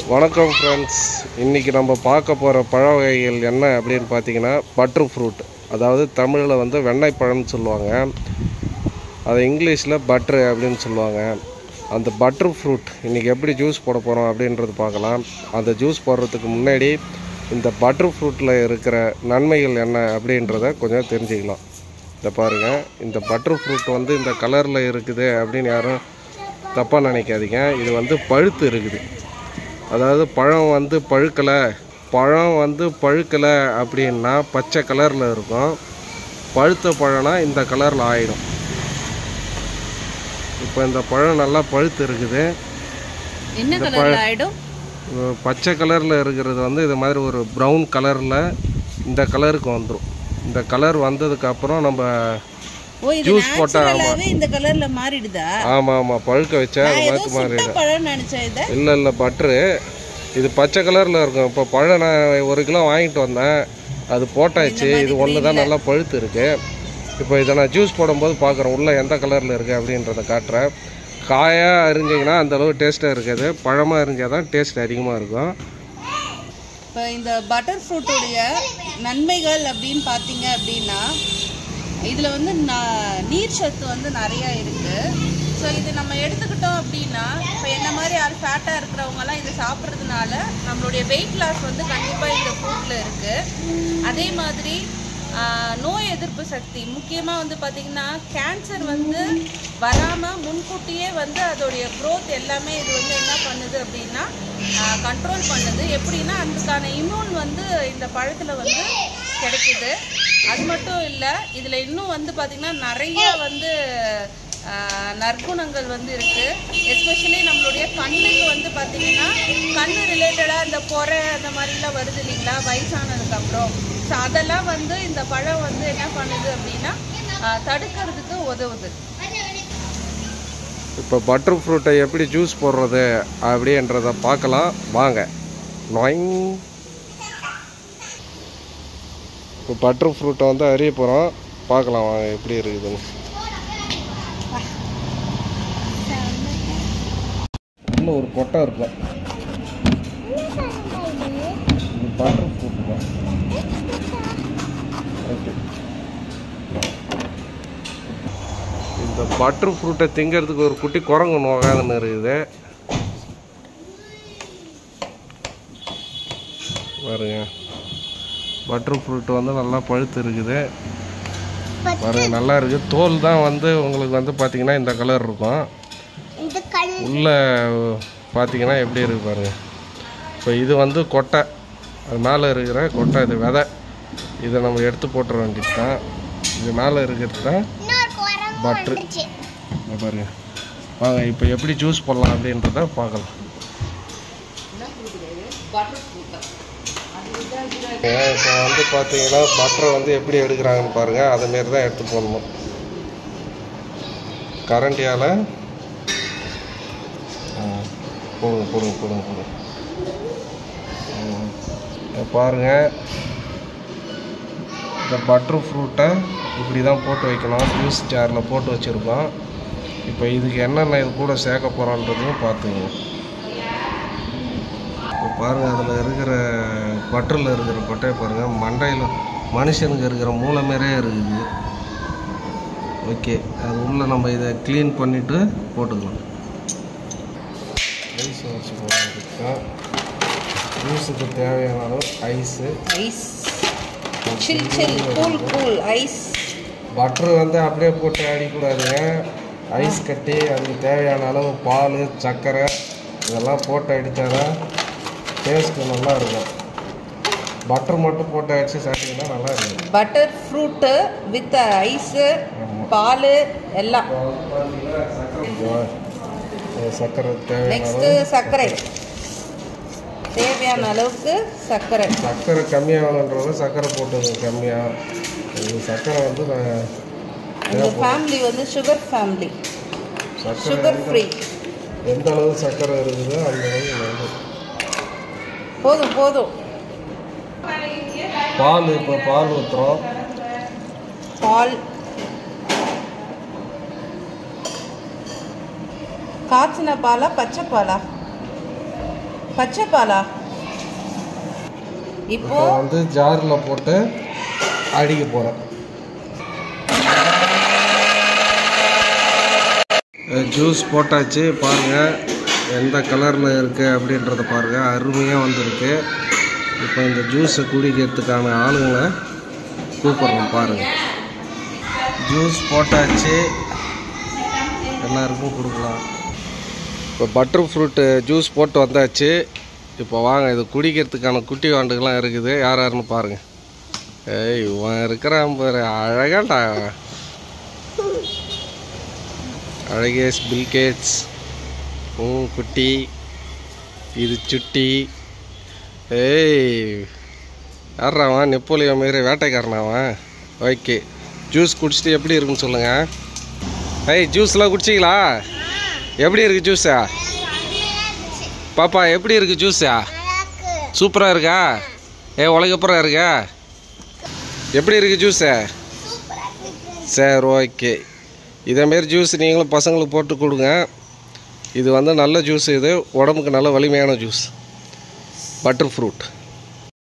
வணக்கம் ஃப்ரெண்ட்ஸ் இன்றைக்கி நம்ம பார்க்க போகிற பழ வகைகள் என்ன அப்படின்னு பார்த்தீங்கன்னா பட்ரு ஃப்ரூட் அதாவது தமிழில் வந்து வெண்ணெய் பழம்னு சொல்லுவாங்க அதை இங்கிலீஷில் பட்ரு அப்படின்னு சொல்லுவாங்க அந்த பட்ரு ஃப்ரூட் இன்றைக்கி எப்படி ஜூஸ் போட போகிறோம் அப்படின்றது பார்க்கலாம் அந்த ஜூஸ் போடுறதுக்கு முன்னாடி இந்த பட்ரு ஃப்ரூட்டில் இருக்கிற நன்மைகள் என்ன அப்படின்றத கொஞ்சம் தெரிஞ்சுக்கலாம் இதை பாருங்கள் இந்த பட்ரு ஃப்ரூட் வந்து இந்த கலரில் இருக்குது அப்படின்னு யாரும் தப்பாக நினைக்காதீங்க இது வந்து பழுத்து இருக்குது அதாவது பழம் வந்து பழுக்கலை பழம் வந்து பழுக்கலை அப்படின்னா பச்சை கலரில் இருக்கும் பழுத்த பழம்னா இந்த கலரில் ஆயிடும் இப்போ இந்த பழம் நல்லா பழுத்து இருக்குது என்ன கலர்ல ஆயிடும் அஹ் பச்சை கலரில் இருக்கிறது வந்து இது மாதிரி ஒரு ப்ரௌன் கலரில் இந்த கலருக்கு வந்துடும் இந்த கலர் வந்ததுக்கப்புறம் நம்ம ஓ இது ஜூஸ் போட்டா நேச்சுரலாவே இந்த கலர்ல மாறிடுதா ஆமாம் ஆமாம் பழுக்க வச்சா அது ஏதோ மாதிரி மாறி சுட்ட பழம் நினைச்சேன் இத இல்லை இல்லை பட்ரு இது பச்சை கலரில் இருக்கும் இப்போ பழம் நான் ஒரு கிலோ வாங்கிட்டு வந்தேன் அது போட்டாச்சு இது ஒன்று தான் நல்லா பழுத்து இருக்கு இப்போ இதை நான் ஜூஸ் போடும்போது பார்க்குறேன் உள்ளே எந்த கலரில் இருக்குது அப்படின்றத காட்டுறேன் காயாக அரிஞ்சிங்கன்னா அந்த அளவு டேஸ்ட்டாக இருக்காது பழமாக அரிஞ்சால் தான் டேஸ்ட் அதிகமாக இருக்கும் இப்போ இந்த பட்டர் ஃப்ரூட்டுடைய நன்மைகள் அப்படின்னு பார்த்தீங்க அப்படின்னா இதில் வந்து ந- நீர் சத்து வந்து நிறையா இருக்குது ஸோ இது நம்ம எடுத்துக்கிட்டோம் அப்படின்னா இப்போ என்ன மாதிரி யார் ஃபேட்டாக இருக்கிறவங்கலாம் இதை சாப்பிட்றதுனால நம்மளுடைய வெயிட் லாஸ் வந்து கண்டிப்பாக இந்த ஃப்ரூட்டில் இருக்குது அதே மாதிரி ஆஹ், நோய் எதிர்ப்பு சக்தி முக்கியமாக வந்து பார்த்திங்கன்னா கேன்சர் வந்து வராமல் முன்கூட்டியே வந்து அதோடைய growth எல்லாமே இது வந்து என்ன பண்ணுது அப்படின்னா கண்ட்ரோல் பண்ணுது எப்படின்னா அதுக்கான இம்யூன் வந்து இந்த பழத்தில் வந்து கிடைக்குது அது மட்டும் இல்லை இதில் இன்னும் வந்து பார்த்திங்கன்னா நிறைய வந்து ஆஹ், நற்குணங்கள் வந்து இருக்குது எஸ்பெஷலி நம்மளுடைய கண்ணுக்கு வந்து பார்த்திங்கன்னா கண்ணு ரிலேட்டடாக இந்த பொறை அந்த மாதிரிலாம் வருது இல்லைங்களா வயசானதுக்கப்புறம் ஸோ அதெல்லாம் வந்து இந்த பழம் வந்து என்ன பண்ணுது அப்படின்னா ஆஹ், தடுக்கிறதுக்கு உதவுது இப்போ பட்டர் ஃப்ரூட்டை எப்படி ஜூஸ் போடுறது அப்படின்றத பார்க்கலாம் வாங்க நொய்ங் இப்போ பட்டர் ஃப்ரூட்டை வந்து அறிய போகிறோம் பார்க்கலாம் வாங்க எப்படி இருக்குதுன்னு உள்ள ஒரு கொட்டை இருக்கும் இது பட்டர் ஃப்ரூட் தான் ஓகே இந்த பட்டர் ஃப்ரூட்டை திங்கிறதுக்கு ஒரு குட்டி குரங்கு நோகாதுன்னு இருக்குது பாருங்க பட்டர் ஃப்ரூட் வந்து நல்லா பழுத்து இருக்குது பாருங்க நல்லா இருக்குது தோல் தான் வந்து உங்களுக்கு வந்து பார்த்தீங்கன்னா இந்த கலர் இருக்கும் உள்ள பார்த்தீங்கன்னா எப்படி இருக்கு பாருங்க இப்போ இது வந்து கொட்டை அது மேலே இருக்கிற கொட்டை இது விதை இதை நம்ம எடுத்து போட்டுற வேண்டியது தான் இது மேலே இருக்கிறது தான் பட்ரு இங்க பாருங்க வாங்க இப்போ எப்படி ஜூஸ் போடலாம் அப்படின்றத பார்க்கலாம் இப்போ வந்து பார்த்தீங்கன்னா பட்டரை வந்து எப்படி எடுக்கிறாங்கன்னு பாருங்க அதை மாரி தான் எடுத்து போடணும் கரண்டியால் போடுங்க போடுங்க போடுங்க போடுங்க ம். இதை பாருங்க இந்த பட்ரு ஃப்ரூட்டை இப்படி தான் போட்டு வைக்கணும் ஜூஸ் ஜாரில் போட்டு வச்சுருக்கோம் இப்போ இதுக்கு என்னென்ன இது கூட சேர்க்க போகிறோன்றதையும் பார்த்துங்க இப்போ பாருங்கள் அதில் இருக்கிற பட்டரில் இருக்கிற கொட்டையை பாருங்கள் மண்டையில் மனுஷனுக்கு இருக்கிற மூளை மாரியே இருக்குது ஓகே அது உள்ளே நம்ம இதை க்ளீன் பண்ணிவிட்டு போட்டுக்கலாம் ஐஸ் வச்சு போடுறதுக்கு ஜூஸுக்கு தேவையான அளவு ice ice chill chill cool cool ice பட்ரு வந்து அப்படியே போட்டு அடிக்கூடாதுங்க ஐஸ் கட்டி அதுக்கு தேவையான அளவு பால் சர்க்கரை இதெல்லாம் போட்டு அடித்தாதான் டேஸ்ட்டு நல்லா இருக்கும் பட்டர் மட்டும் போட்டு அடித்து சாப்பிட்டீங்கன்னா நல்லா இருக்கும் பட்டர் ஃப்ரூட்டு வித் ஐஸு பால் எல்லாம் ஓகேவா? இது சர்க்கரை தேவையான நெக்ஸ்ட்டு சர்க்கரை தேவையான அளவுக்கு சர்க்கரை சர்க்கரை கம்மியாகணுன்றது சர்க்கரை போட்டது கம்மியாக இது சர்க்கரை வந்து நான் இந்த ஃபேமிலி வந்து சுகர் ஃபேமிலி சர்க்கரை சுகர் ஃப்ரீ எந்த அளவு சர்க்கரை இருக்குதோ அந்த அளவு நல்லது போதும் போதும் பால் இப்போ பால் ஊற்றுறோம் பால் காய்ச்சின பாலா பச்சை பாலா பச்சை பாலா இப்போ இப்போ வந்து ஜாரில் போட்டு அடிக்க போகிறேன் ஜூஸ் போட்டாச்சு பாருங்கள் எந்த கலரில் இருக்குது அப்படின்றத பாருங்கள் அருமையாக வந்திருக்கு இப்போ இந்த ஜூஸை குடிக்கிறதுக்கான ஆளுங்களை கூப்பிட்றோம் பாருங்கள் ஜூஸ் போட்டாச்சு எல்லாருக்கும் கொடுக்கலாம் இப்போ பட்டர் ஃப்ரூட்டு ஜூஸ் போட்டு வந்தாச்சு இப்போ வாங்க இது குடிக்கிறதுக்கான குட்டி வாண்டுகள்லாம் இருக்குது யார் யாருன்னு பாருங்கள் ஏய் இவன் இருக்கிறான் பாரு அழகாண்டா அவன். அழகேஷ் பில்கேட்ஸ் ம் குட்டி இது சுட்டி ஏய் யார்ரா அவன் நெப்போலியன் மாரி வேட்டைக்காரன் அவன் ஓகே ஜூஸ் குடிச்சிட்டு எப்படி இருக்குன்னு சொல்லுங்கள் ஏய் ஜூஸ்லாம் குடிச்சிங்களா எப்படி இருக்கு ஜூஸா பாப்பா எப்படி இருக்கு ஜூஸா சூப்பராக இருக்கா ஏ உலகப்புறம் இருக்கா எப்படி இருக்கு ஜூஸு சரி ஓகே இதேமாரி ஜூஸ் நீங்களும் பசங்களுக்கு போட்டு கொடுங்க இது வந்து நல்ல ஜூஸ் இது உடம்புக்கு நல்ல வலிமையான ஜூஸ் பட்டர் ஃப்ரூட்